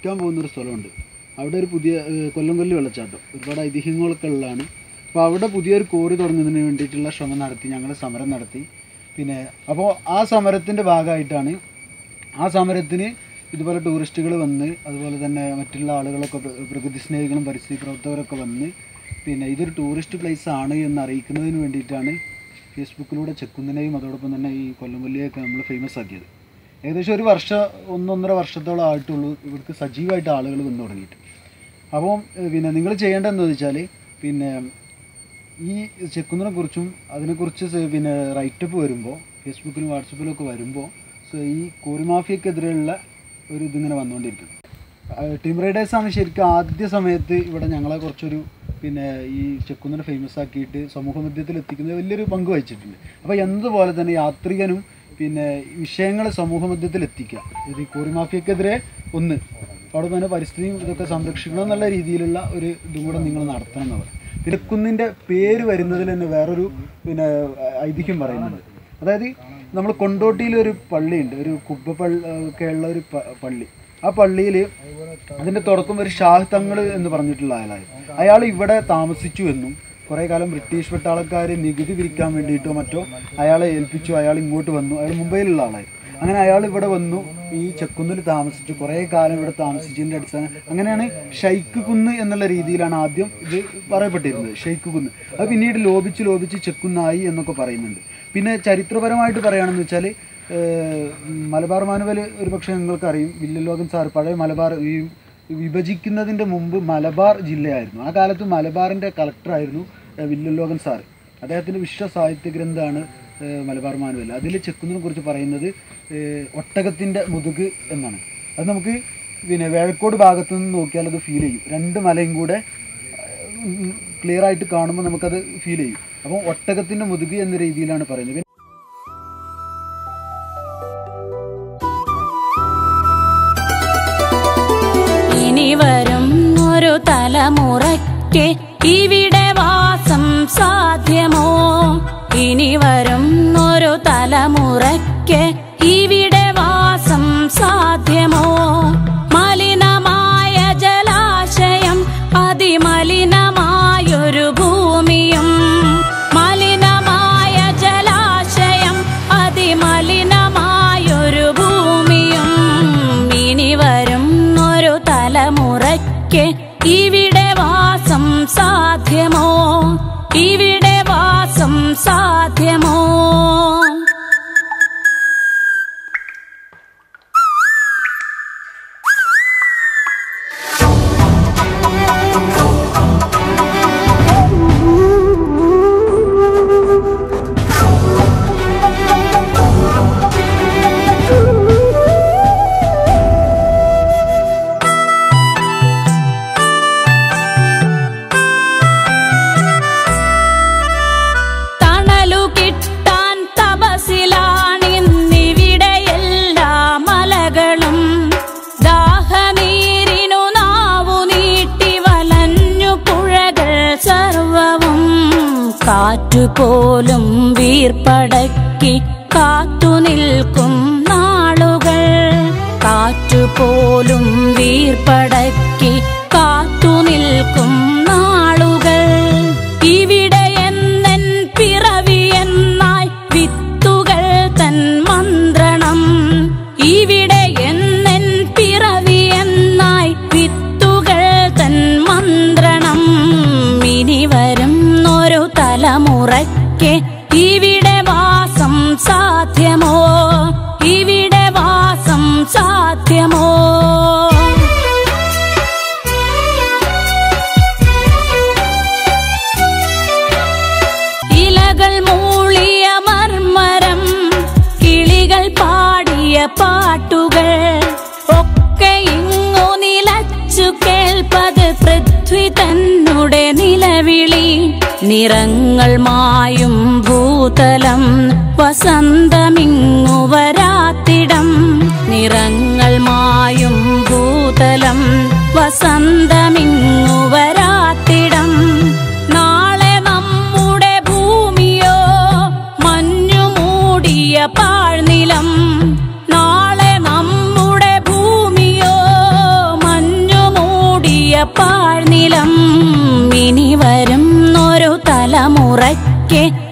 കുളിക്കാൻ പോകുന്നൊരു സ്ഥലമുണ്ട് അവിടെ ഒരു പുതിയ ഏഹ്, കൊല്ലംകൊല്ലി വെള്ളച്ചാട്ടം ഒരുപാട് ഐതിഹ്യങ്ങളൊക്കെ ഉള്ളതാണ് അപ്പോൾ അവിടെ പുതിയൊരു കോറി തുടങ്ങുന്നതിന് വേണ്ടിയിട്ടുള്ള ശ്രമം നടത്തി ഞങ്ങൾ സമരം നടത്തി പിന്നെ അപ്പോൾ ആ സമരത്തിൻ്റെ ഭാഗമായിട്ടാണ് ആ സമരത്തിന് ഇതുപോലെ ടൂറിസ്റ്റുകൾ വന്ന് അതുപോലെ തന്നെ മറ്റുള്ള ആളുകളൊക്കെ പ്ര- പ്രകൃതി സ്നേഹികളും പരിസ്ഥിതി പ്രവർത്തകരൊക്കെ വന്ന് പിന്നെ ഇതൊരു ടൂറിസ്റ്റ് പ്ലേസ് ആണ് എന്ന് അറിയിക്കുന്നതിന് വേണ്ടിയിട്ടാണ് ഫേസ്ബുക്കിലൂടെ ചെക്കുന്നിനെയും അതോടൊപ്പം തന്നെ ഈ കൊല്ലംകൊല്ലിയൊക്കെ നമ്മൾ ഫേമസ് ആക്കിയത് ഏകദേശം ഒരു വർഷം ഒന്നൊന്നര വർഷത്തോളം ആയിട്ടുള്ളൂ ഇവിടുത്തെ സജീവമായിട്ട് ആളുകൾ വന്നു തുടങ്ങിയിട്ട് അപ്പോൾ പിന്നെ നിങ്ങൾ ചെയ്യേണ്ടതെന്ന് വെച്ചാൽ പിന്നെ ഈ ചെക്കുന്നിനെ കുറിച്ചും അതിനെക്കുറിച്ച് സ- പിന്നെ റൈറ്റപ്പ് വരുമ്പോൾ ഫേസ്ബുക്കിലും വാട്സപ്പിലും ഒക്കെ വരുമ്പോൾ സോ ഈ കോറിമാഫിയക്കെതിരെയുള്ള ഒരു ഇതിങ്ങനെ വന്നുകൊണ്ടിരിക്കും ടീം റൈഡേഴ്സാണ് ശരിക്കും ആദ്യ സമയത്ത് ഇവിടെ ഞങ്ങളെ കുറച്ചൊരു പിന്നെ ഈ ചെക്കുന്നിനെ ഫേമസ് ആക്കിയിട്ട് സമൂഹ മധ്യത്തിൽ എത്തിക്കുന്നത് വലിയൊരു പങ്ക് വഹിച്ചിട്ടുണ്ട് അപ്പോൾ എന്നതുപോലെ തന്നെ യാത്രികനും പിന്നെ വിഷയങ്ങൾ സമൂഹ മധ്യത്തിൽ എത്തിക്കുക ഇത് ഈ കോറിമാഫിയക്കെതിരെ ഒന്ന് അവിടെ തന്നെ പരിസ്ഥിതിയും ഇതൊക്കെ സംരക്ഷിക്കണം എന്നുള്ള രീതിയിലുള്ള ഒരു ഇതും കൂടെ നിങ്ങൾ നടത്തണം എന്നുള്ളത് തിരക്കുന്നിൻ്റെ പേര് വരുന്നതിൽ തന്നെ വേറൊരു പിന്നെ ഐതിഹ്യം പറയുന്നുണ്ട് അതായത് നമ്മൾ കൊണ്ടോട്ടിയിൽ ഒരു പള്ളിയുണ്ട് ഒരു കുബ്ബ പള്ളി ഒക്കെ ഉള്ള ഒരു പ- പള്ളി ആ പള്ളിയിൽ അതിൻ്റെ തുടക്കം ഒരു ഷാഹ് തങ്ങൾ എന്ന് പറഞ്ഞിട്ടുള്ള ആളായിരുന്നു അയാൾ ഇവിടെ താമസിച്ചു എന്നും കുറേ കാലം ബ്രിട്ടീഷ് പട്ടാളക്കാർ നികുതി പിരിക്കാൻ വേണ്ടിയിട്ടോ മറ്റോ അയാളെ ഏൽപ്പിച്ചു അയാൾ ഇങ്ങോട്ട് വന്നു അയാൾ മുംബൈയിലുള്ള ആളായിരുന്നു അങ്ങനെ അയാൾ ഇവിടെ വന്നു ഈ ചെക്കുന്നിൽ താമസിച്ചു കുറേ കാലം ഇവിടെ താമസിച്ചതിൻ്റെ അടിസ്ഥാനം അങ്ങനെയാണ് ഷെയ്ക്ക് കുന്ന് എന്നുള്ള രീതിയിലാണ് ആദ്യം ഇത് പറയപ്പെട്ടിരുന്നത് ഷെയ്ക്ക് കുന്ന് അത് പിന്നീട് ലോപിച്ച് ലോപിച്ച് ചെക്കുന്നായി എന്നൊക്കെ പറയുന്നുണ്ട് പിന്നെ ചരിത്രപരമായിട്ട് പറയുകയാണെന്ന് വെച്ചാൽ മലബാർ മാനുവൽ ഒരു പക്ഷേ നിങ്ങൾക്ക് അറിയും വില്ലലോകൻ സാർ പഴയ മലബാർ ഈ വിഭജിക്കുന്നതിൻ്റെ മുമ്പ് മലബാർ ജില്ലയായിരുന്നു ആ കാലത്ത് മലബാറിൻ്റെ കളക്ടറായിരുന്നു ഏഹ്, വില്ലലോകൻ സാർ അദ്ദേഹത്തിൻ്റെ വിശ്വ സാഹിത്യ ഗ്രന്ഥമാണ് ഏഹ്, മലബാർ മാനുവൽ അതിൽ ചെക്കുന്നതിനെ കുറിച്ച് പറയുന്നത് ഏഹ്, ഒട്ടകത്തിൻ്റെ മുതുക് എന്നാണ് അത് നമുക്ക് പിന്നെ വേഴക്കോട് ഭാഗത്തു നിന്ന് നോക്കിയാൽ അത് ഫീൽ ചെയ്യും രണ്ട് മലയും കൂടെ ക്ലിയർ ആയിട്ട് കാണുമ്പോൾ നമുക്കത് ഫീൽ ചെയ്യും അപ്പോൾ ഒട്ടകത്തിൻ്റെ മുതുക് എന്ന രീതിയിലാണ് പറയുന്നത് ഇനി വരും ഒരു തലമുറയ്ക്ക് ഇവിടെ വാസം സാധ്യമോ ഇനി വരും ഒരു തലമുറയ്ക്ക് ഇവിടെ വാസം സാധ്യമോ മലിനമായ ജലാശയം അതിമലിനമായൊരു ഭൂമിയും മലിനമായ ജലാശയം അതിമലിനമായൊരു ഭൂമിയും ഇനി വരും ഒരു തലമുറയ്ക്ക് ഇവിടെ വാസം സാധ്യമോ ഇവിടെ വാസം സാധ്യമോ തണലു കിട്ടാൻ തപസിലാണിന്നിവിടെ എല്ലാ മലകളും ദാഹനീരിനു നാവു നീട്ടി വലഞ്ഞു പുഴകൾ സർവവും കാറ്റുപോലും വീർപ്പടക്കി കാത്തു നിൽക്കും നാളുകൾ കാറ്റുപോലും വീർപ്പടക്കി കാത്തു നിൽക്കും നാളുകൾ ഇവിടെ എന്നൻ പിറവി എന്നായി വിത്തുകൾ തൻ മന്ത്രണം ഇവിടെ എന്നൻ പിറവി എന്നായി വിത്തുകൾ തൻ മന്ത്രണം ഇനി വരും ഒരു തലമുറയ്ക്ക് ഇവിടെ വാസം സാധ്യമോ ഇവിടെ വാസം സാധ്യമോ ഇലകൾ മൂളിയ മർമരം കിളികൾ പാടിയ പാട്ടുകൾ ഒക്കെ ഇങ്ങു നിലച്ചു കേൾപ്പത് പൃഥ്വി തന്നുടെ നിലവിളി നിറങ്ങൾ മായും ഭൂതലം വസന്തമിങ്ങു വരാത്തിടം നിറങ്ങൾ മായും ഭൂതലം വസന്തമിങ്ങു വരാത്തിടം നാളെ നമ്മുടെ ഭൂമിയോ മഞ്ഞു മൂടിയ പാഴ്നിലം നാളെ നമ്മുടെ ഭൂമിയോ മഞ്ഞു വരുന്നൊരു തലമുറയ്ക്ക്